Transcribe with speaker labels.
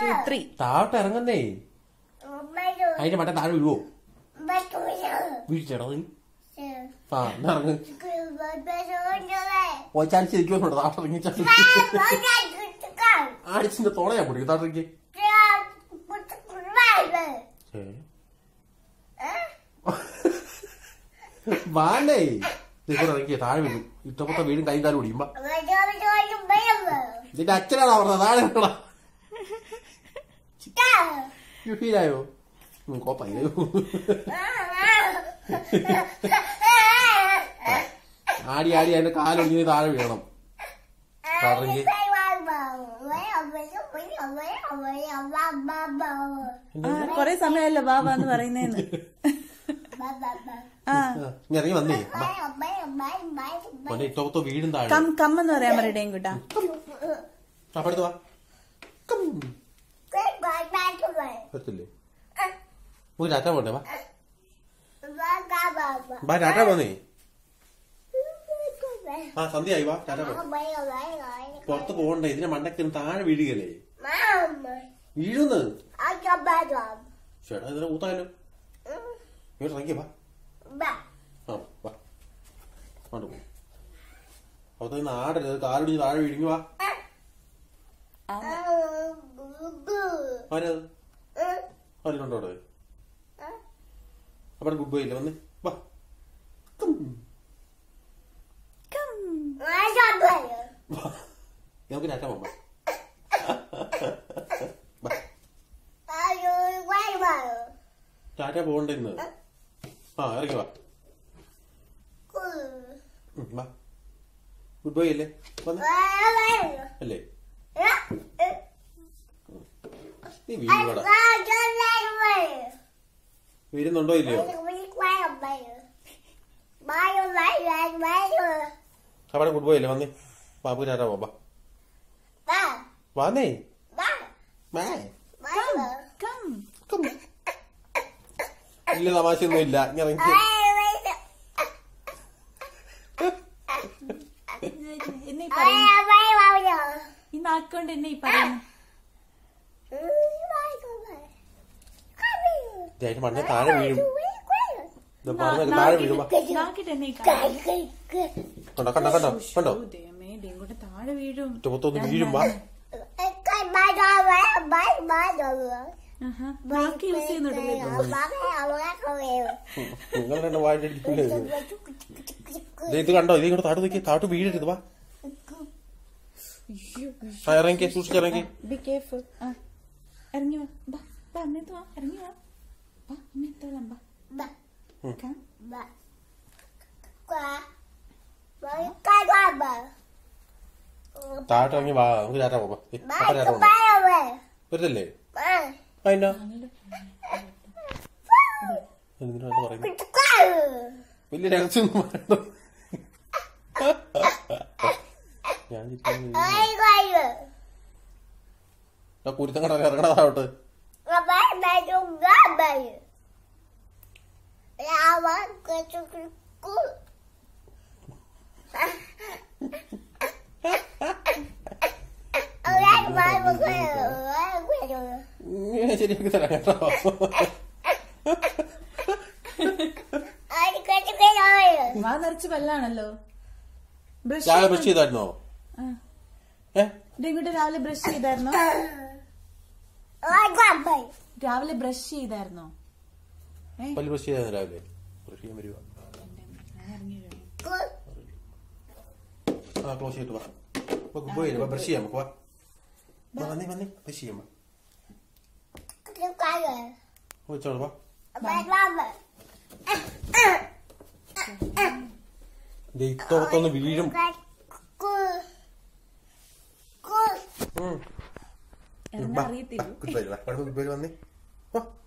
Speaker 1: To three
Speaker 2: താഴോട്ട് ഇറങ്ങുന്നേ അതിന്റെ മറ്റേ താഴെ വീഴുവോ വീഴ്ചേടാ നീ ആ എന്നാ ഇറങ്ങ് ഓ ചാൻസ് ഇരിക്കുന്നുണ്ടോ താഴോട്ട് ഇറങ്ങി ചാൻസ് ആടിച്ചിന്റെ തോളയാ പൊടിക്കും താഴോട്ടേക്ക് വാനേ ഇവിടെ ഇറങ്ങിയ താഴെ വീഴും ഇഷ്ടപ്പെട്ട വീടും കൈ കാലും ഓടിയുമ്പോ നിന്റെ അച്ഛനാണോ പറഞ്ഞത് താഴെ വീണടാ ഫീലായോ കോപ്പായോ ആടി ആടി അതിന്റെ കാലൊടിഞ്ഞ് താഴെ വീഴണം പറഞ്ഞ്
Speaker 1: കൊറേ സമയമല്ലോ ബാബ എന്ന് പറയുന്നേന്ന് ആ
Speaker 2: ഇനി ഇറങ്ങി വന്നേ മോനെ ഇട്ടോത്തോ വീടും താഴെ
Speaker 1: കം കം എന്ന് പറയാൻ പറയടേ കുട്ടാ
Speaker 2: അപ്പടുത്ത് വാ കം. പറ്റില്ലേ ഒരു ടാറ്റ പോണ്ടേ വാ വാ ടാറ്റ പോന്നേ ആ സന്ധ്യയായി വാ ടാറ്റ പോ പുറത്ത് പോകണ്ടേ ഇതിന്റെ മണ്ടയ്ക്ക് താഴെ വീഴുകയല്ലേ വീഴുന്ന് ചേട്ടാ ഇതിനെ ഊത്താലോ ഇങ്ങോട്ട് ഇറങ്ങിയ വാ ആ വാ അങ്ങോട്ട് പോ അവിടെ നിന്ന് ആടരുത് കാലൊടിഞ്ഞ് താഴെ വീഴുങ്ങി വാ ആരത് ആരുണ്ടോ അവിടെ അവിടെ ഗുഡ് ബൈ ഇല്ലേ വന്നേ വാ കം.
Speaker 1: കം
Speaker 2: വാ. നമുക്ക് ടാറ്റ പോകാം ടാറ്റ പോകണ്ടേ ഇന്ന് ആ ഇറങ്ങി വാ ഉം, വാ ഗുഡ് ബൈ അല്ലേ വന്നേ അല്ലേ നീ വീഴുവാടാ വീഴുന്നുണ്ടോ ഇല്ലയോ അവിടെ ഗുഡ് ബൈ അല്ലേ വന്നേ ബാബു ടാറ്റ പോവാ വന്നേ മേ
Speaker 1: കം
Speaker 2: കം. ഇല്ല തമാശയൊന്നും ഇല്ല ഇനി ഇറങ്ങി
Speaker 1: എന്നെ ഈ പറയുന്നു ഈ നാക്കൊണ്ട് എന്നെ ഈ പറയുന്നു
Speaker 2: അതിന്റെ മണ്ണെ താഴെ വീഴും ഇത് പറഞ്ഞ താഴെ വീഴുമ്പോ
Speaker 1: നാക്കിട്ട് എന്നെ ഈ പറയുന്നു
Speaker 2: കണ്ടോ കണ്ടോ കണ്ടോ കണ്ടോ
Speaker 1: ഓ, ദൈവമേ ഡെങ്കുടെ താഴെ വീഴും
Speaker 2: ചുമത്തൊന്ന് വീഴുമ്പോ
Speaker 1: ആഹാ. നാക്ക് യൂസ് ചെയ്യുന്നുണ്ടല്ലേ
Speaker 2: നിങ്ങൾ രണ്ട് വാഴ ഇത് കണ്ടോ ഇത് ഇങ്ങോട്ട് താട്ട് നോക്കി താട്ട് വീഴരുത് വാ ആ ഇറങ്ങി സൂക്ഷിച്ചിറങ്ങി
Speaker 1: ബി കെയർഫുൾ ആ ഇറങ്ങി വാ ബാ ബാ അമ്മയത്ത് വാ ഇറങ്ങി വാ ബാ അമ്മയത്തോളാം ബാ കം
Speaker 2: താട്ട് ഇറങ്ങി വാ നമുക്ക് ചാറ്റ പോവാ അപ്പൊ ചാറ്റ പോവാ വരുതല്ലേ അതിനാ എന്തിനാണ് പറയുന്നത് വലിയ രഹസ്യമൊന്നും വേണ്ട ഞാൻ കുരുത്തം കട ഇറങ്ങണതാവട്ടെ ശരിയാക്കി തരാം കേട്ടോ
Speaker 1: വാ നിറച്ച് പല്ലാണല്ലോ ബ്രഷ്
Speaker 2: രാവിലെ ബ്രഷ് ചെയ്തായിരുന്നോ ഏ
Speaker 1: ഡെങ്കുടെ രാവിലെ ബ്രഷ് ചെയ്തായിരുന്നോ രാവിലെ ബ്രഷ് ചെയ്തായിരുന്നോ ഏ
Speaker 2: പല്ല് ബ്രഷ് ചെയ്തായിരുന്നു രാവിലെ ബ്രഷ് ചെയ്യാൻ വരുവാ
Speaker 1: ഞാൻ ഇറങ്ങി വരാം.
Speaker 2: ആ ക്ലോസ് ചെയ്തിട്ട് വാ ഗുഡ് ബോയ് വാ ബ്രഷ് ചെയ്യാം നമുക്ക് വാ വാ, വന്നേ വന്നേ ബ്രഷ് ചെയ്യാം വാ വെച്ചോളൂ വാ ദേ ഇത്തോടത്തൊന്ന് വീഴും ഉം.
Speaker 1: ഇറങ്ങാൻ അറിയത്തില്ല
Speaker 2: ഗുഡ് ബൈ വാ ഗുഡ് ബൈ വന്നേ വാ